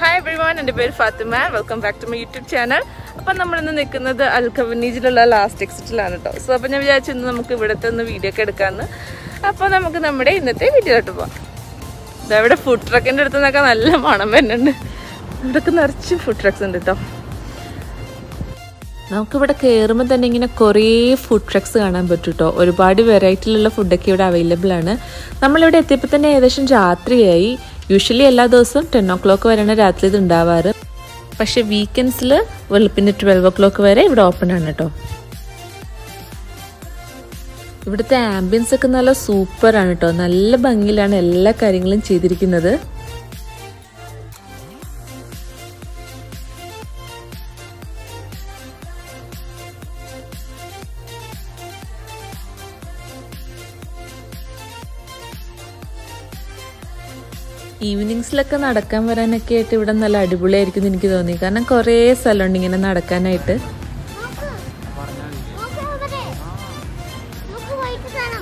Hi every everyone എൻ്റെ പേര് Fathima welcome back to my YouTube channel അപ്പം നമ്മളിന്ന് നിൽക്കുന്നത് അൽഖവനീജിലുള്ള ലാസ്റ്റ് എക്സിറ്റിലാണ് കേട്ടോ സോ അപ്പം ഞാൻ വിചാരിച്ചു ഇന്ന് നമുക്ക് ഇവിടുത്തെ ഒന്ന് വീഡിയോ ഒക്കെ എടുക്കാമെന്ന് അപ്പോൾ നമുക്ക് നമ്മുടെ ഇന്നത്തെ വീഡിയോയിലോട്ട് പോവാം ഇതവിടെ ഫുഡ് ട്രക്കിൻ്റെ അടുത്ത് നിന്നൊക്കെ നല്ല മണം വരുന്നുണ്ട് ഇവിടെയൊക്കെ നിറച്ച് ഫുഡ് ട്രക്സ് ഉണ്ട് കേട്ടോ നമുക്കിവിടെ കയറുമ്പോൾ തന്നെ ഇങ്ങനെ കുറേ ഫുഡ് ട്രക്സ് കാണാൻ പറ്റും കേട്ടോ ഒരുപാട് വെറൈറ്റിയിലുള്ള ഫുഡൊക്കെ ഇവിടെ അവൈലബിൾ ആണ് നമ്മളിവിടെ എത്തിയപ്പോൾ തന്നെ ഏകദേശം രാത്രിയായി യൂഷ്വലി എല്ലാ ദിവസവും ടെൻ ഓ ക്ലോക്ക് വരെയാണ് രാത്രി ഇത് ഉണ്ടാവാറ് പക്ഷേ വീക്കെൻഡ്സിൽ വെളുപ്പിൻ്റെ ട്വൽവ് ഓ ക്ലോക്ക് വരെ ഇവിടെ ഓപ്പൺ ആണ് കേട്ടോ ഇവിടുത്തെ ആംബിയൻസ് ഒക്കെ നല്ല സൂപ്പറാണ് കേട്ടോ നല്ല ഭംഗിയിലാണ് എല്ലാ കാര്യങ്ങളും ചെയ്തിരിക്കുന്നത് ഈവനിങ്സിലൊക്കെ നടക്കാൻ വരാനൊക്കെ ആയിട്ട് ഇവിടെ നല്ല അടിപൊളിയായിരിക്കും എന്ന് എനിക്ക് തോന്നി കാരണം കുറേ സ്ഥലമുണ്ട് ഇങ്ങനെ നടക്കാനായിട്ട് നോക്ക് അവിടെ. നോക്ക് white സാധനം.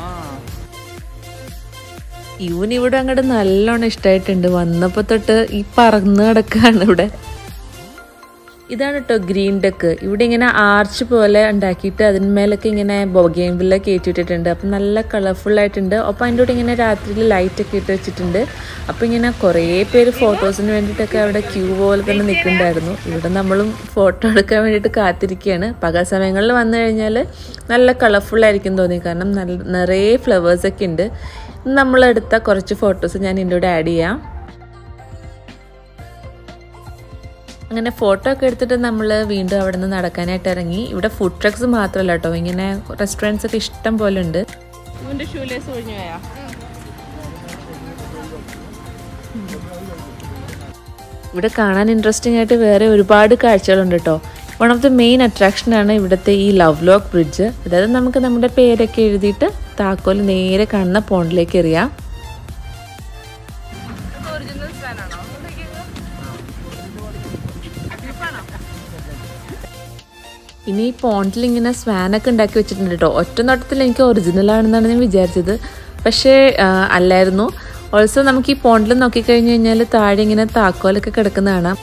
ഇവന് ഇവിടെ അങ്ങോട്ട് നല്ലോണം ഇഷ്ടമായിട്ടുണ്ട് വന്നപ്പോ തൊട്ട് ഈ പറന്ന് കിടക്കാണ് ഇവിടെ ഇതാണ് കേട്ടോ ഗ്രീൻ ഡെക്ക് ഇവിടെ ഇങ്ങനെ ആർച്ച് പോലെ ഉണ്ടാക്കിയിട്ട് അതിന്മേലൊക്കെ ഇങ്ങനെ ബൊഗേമ്പില്ല കയറ്റിയിട്ടിട്ടുണ്ട് അപ്പം നല്ല കളർഫുൾ ആയിട്ടുണ്ട് അപ്പം അതിൻ്റെ കൂടെ ഇങ്ങനെ രാത്രിയിൽ ലൈറ്റ് ഒക്കെ ഇട്ട് വെച്ചിട്ടുണ്ട് അപ്പം ഇങ്ങനെ കുറേ പേര് ഫോട്ടോസിന് വേണ്ടിയിട്ടൊക്കെ അവിടെ ക്യൂ പോലെ തന്നെ നിൽക്കുന്നുണ്ടായിരുന്നു ഇവിടെ നമ്മളും ഫോട്ടോ എടുക്കാൻ വേണ്ടിയിട്ട് കാത്തിരിക്കുകയാണ് പകൽ സമയങ്ങളിൽ വന്നു കഴിഞ്ഞാൽ നല്ല കളർഫുൾ ആയിരിക്കും തോന്നി കാരണം നല്ല നിറയെ ഫ്ലവേഴ്സൊക്കെ ഉണ്ട് നമ്മളെടുത്ത കുറച്ച് ഫോട്ടോസ് ഞാൻ ഇതിൻ്റെ കൂടെ ആഡ് ചെയ്യാം അങ്ങനെ ഫോട്ടോ ഒക്കെ എടുത്തിട്ട് നമ്മൾ വീണ്ടും അവിടെ നിന്ന് നടക്കാനായിട്ട് ഇറങ്ങി ഇവിടെ ഫുഡ് ട്രക്സ് മാത്രമല്ല കേട്ടോ ഇങ്ങനെ റെസ്റ്റോറൻറ്റ്സ് ഒക്കെ ഇഷ്ടം പോലെ ഉണ്ട് ഇവന്റെ ഷൂലേസ് ഒഴിഞ്ഞു പോയാ ഇവിടെ കാണാൻ ഇൻട്രസ്റ്റിംഗ് ആയിട്ട് വേറെ ഒരുപാട് കാഴ്ചകളുണ്ട് കേട്ടോ വൺ ഓഫ് ദി മെയിൻ അട്രാക്ഷനാണ് ഇവിടുത്തെ ഈ ലവ് ലോക്ക് ബ്രിഡ്ജ് അതായത് നമുക്ക് നമ്മുടെ പേരൊക്കെ എഴുതിയിട്ട് താക്കോൽ നേരെ കാണുന്ന പോണ്ടിലേക്ക് എറിയാം ഇനി ഈ പോണ്ടിൽ ഇങ്ങനെ സ്വാനൊക്കെ ഉണ്ടാക്കി വെച്ചിട്ടുണ്ട് കേട്ടോ ഒറ്റ നോട്ടത്തിൽ എനിക്ക് ഒറിജിനൽ ആണെന്നാണ് ഞാൻ വിചാരിച്ചത് പക്ഷേ ആ, അല്ലായിരുന്നു ഓൾസോ നമുക്ക് ഈ പോണ്ടിൽ നോക്കിക്കഴിഞ്ഞ് കഴിഞ്ഞാൽ താഴെ ഇങ്ങനെ താക്കോലൊക്കെ കിടക്കുന്ന കാണാം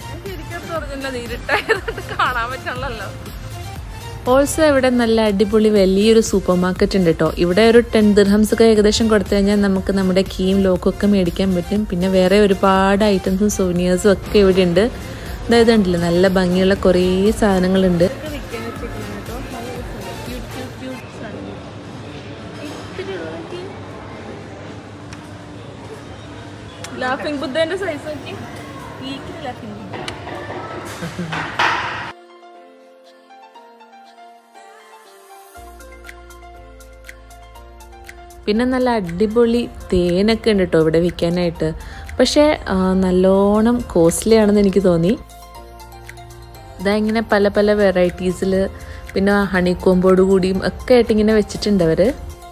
കാണാൻ പറ്റണല്ലോ ഓൾസോ ഇവിടെ നല്ല അടിപൊളി വലിയൊരു സൂപ്പർ മാർക്കറ്റ് ഉണ്ട് കേട്ടോ ഇവിടെ ഒരു ടെൻ ദിർഹംസ് ഒക്കെ ഏകദേശം കൊടുത്തു കഴിഞ്ഞാൽ നമുക്ക് നമ്മുടെ കീം ലോക്കും ഒക്കെ മേടിക്കാൻ പറ്റും പിന്നെ വേറെ ഒരുപാട് ഐറ്റംസും സോനിയേഴ്സും ഒക്കെ ഇവിടെ ഉണ്ട് അതായത് ഉണ്ടല്ലോ നല്ല ഭംഗിയുള്ള കുറേ സാധനങ്ങളുണ്ട് ലാഫിംഗ് ബുദ്ധന്റെ സൈസ് നോക്കി ലാഫിംഗ് പിന്നെ നല്ല അടിപൊളി തേനൊക്കെ ഉണ്ട് കേട്ടോ ഇവിടെ വിൽക്കാനായിട്ട് പക്ഷേ ആ, നല്ലോണം കോസ്റ്റ്ലി ആണെന്ന് എനിക്ക് തോന്നി ഇതാ ഇങ്ങനെ പല പല വെറൈറ്റീസിൽ പിന്നെ ഹണി കോമ്പോട് കൂടിയും ഒക്കെ ആയിട്ട് ഇങ്ങനെ വെച്ചിട്ടുണ്ട് അവർ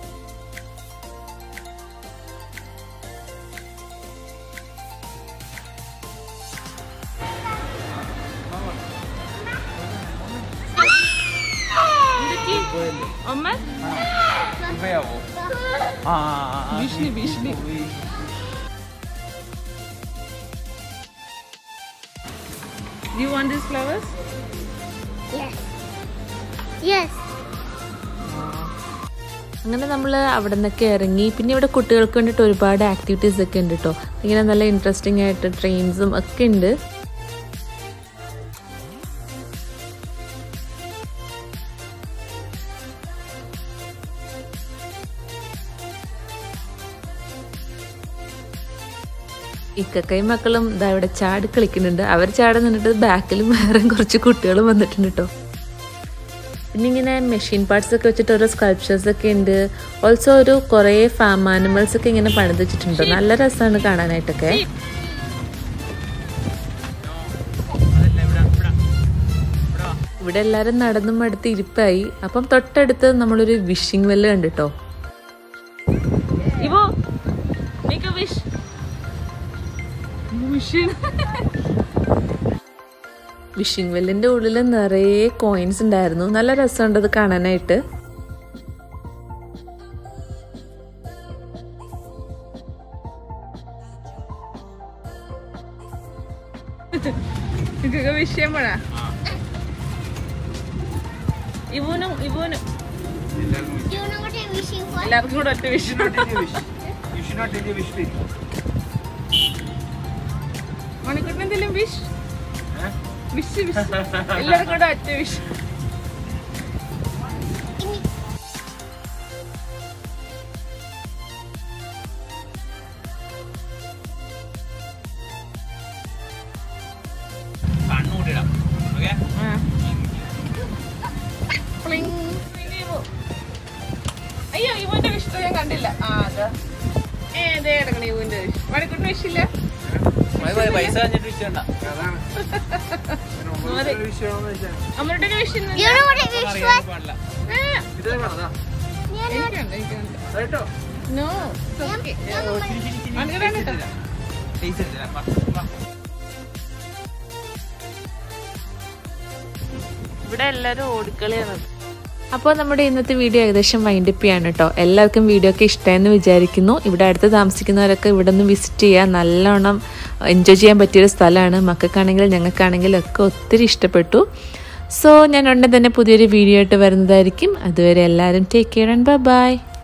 ഭീഷണി ഭീഷണി You want these flowers? Yes. Yes. അങ്ങനെ നമ്മൾ അവിടെ നിന്നൊക്കെ ഇറങ്ങി പിന്നെ ഇവിടെ കുട്ടികൾക്ക് വേണ്ടിയിട്ട് ഒരുപാട് ആക്ടിവിറ്റീസ് ഒക്കെ ഉണ്ട് കേട്ടോ ഇങ്ങനെ നല്ല ഇൻട്രസ്റ്റിംഗ് ആയിട്ട് ട്രെയിൻസും ഒക്കെ ഉണ്ട് ഇക്കക്കൈ മക്കളും ഇതാ ഇവിടെ ചാടി കളിക്കുന്നുണ്ട് അവർ ചാടി നിന്നിട്ട് ബാക്കിലും വേറെ കുറച്ച് കുട്ടികളും വന്നിട്ടുണ്ട് കേട്ടോ പിന്നെ ഇങ്ങനെ മെഷീൻ പാർട്സ് ഒക്കെ വെച്ചിട്ട് ഓരോ സ്കൾപ്ചേഴ്സ് ഒക്കെ ഉണ്ട് ഓൾസോ ഒരു കുറേ ഫാം ആനിമൽസ് ഒക്കെ ഇങ്ങനെ പണിത് വെച്ചിട്ടുണ്ട് നല്ല രസമാണ് കാണാനായിട്ടൊക്കെ ഇവിടെ എല്ലാരും നടന്നും അടുത്ത് ഇരിപ്പായി അപ്പം തൊട്ടടുത്ത് നമ്മളൊരു വിഷിംഗ് വെല്ല് കണ്ടിട്ടോ ഇവോ വിഷ് വിഷിംഗ് വെല്ലിന്റെ ഉള്ളിൽ നിറയെ കോയിൻസ് ഉണ്ടായിരുന്നു നല്ല രസമുണ്ട് അത് കാണാനായിട്ട് നിങ്ങൾക്കൊക്കെ വിഷയം വേണ ഇവനും ഇവനും You know what I'm wishing for? എല്ലാവർക്കും കൂടെ ഒറ്റ വിഷയം You should not tell your wish. You should not tell your wish. മണിക്കൂട്ടിന് എന്തെങ്കിലും വിഷ് Huh? വിഷ് വിഷ് എല്ലാവർക്കും കൂടെ ഒറ്റ വിഷ് കണ്ണൂട്ടിടാം ഓക്കെ അയ്യോ ഇവന്റെ വിഷ് ഞാൻ കണ്ടില്ല ആ അതാ ഏ ഇതേ കിടക്കണ ഇവന്റെ വിഷ് മണിക്കൂട്ടിന് വിഷില്ല പൈസ കഴിഞ്ഞിട്ട് വിഷയണ്ട മതി. അമ്മയുടെ wish You know what I wish for? പാടില്ല ഞാൻ എനിക്കുണ്ട് എനിക്കുണ്ട് നോ ഓക്കെ മണിക്കൂട്ടാണ് കേട്ടോ പൈസ ഇല്ല ഇവിടെ എല്ലാവരും ഓടിക്കളിയാണ് അപ്പോൾ നമ്മുടെ ഇന്നത്തെ വീഡിയോ ഏകദേശം വൈൻഡപ്പ് ചെയ്യാണ് കേട്ടോ എല്ലാവർക്കും വീഡിയോ ഒക്കെ ഇഷ്ടമായെന്ന് വിചാരിക്കുന്നു ഇവിടെ അടുത്ത് താമസിക്കുന്നവരൊക്കെ ഇവിടെ നിന്ന് വിസിറ്റ് ചെയ്യുക നല്ലോണം എൻജോയ് ചെയ്യാൻ പറ്റിയൊരു സ്ഥലമാണ് മക്കൾക്കാണെങ്കിലും ഞങ്ങൾക്കാണെങ്കിലും ഒക്കെ ഒത്തിരി ഇഷ്ടപ്പെട്ടു സോ ഞാൻ ഉടനെ തന്നെ പുതിയൊരു വീഡിയോ ആയിട്ട് വരുന്നതായിരിക്കും അതുവരെ എല്ലാവരും take care and bye by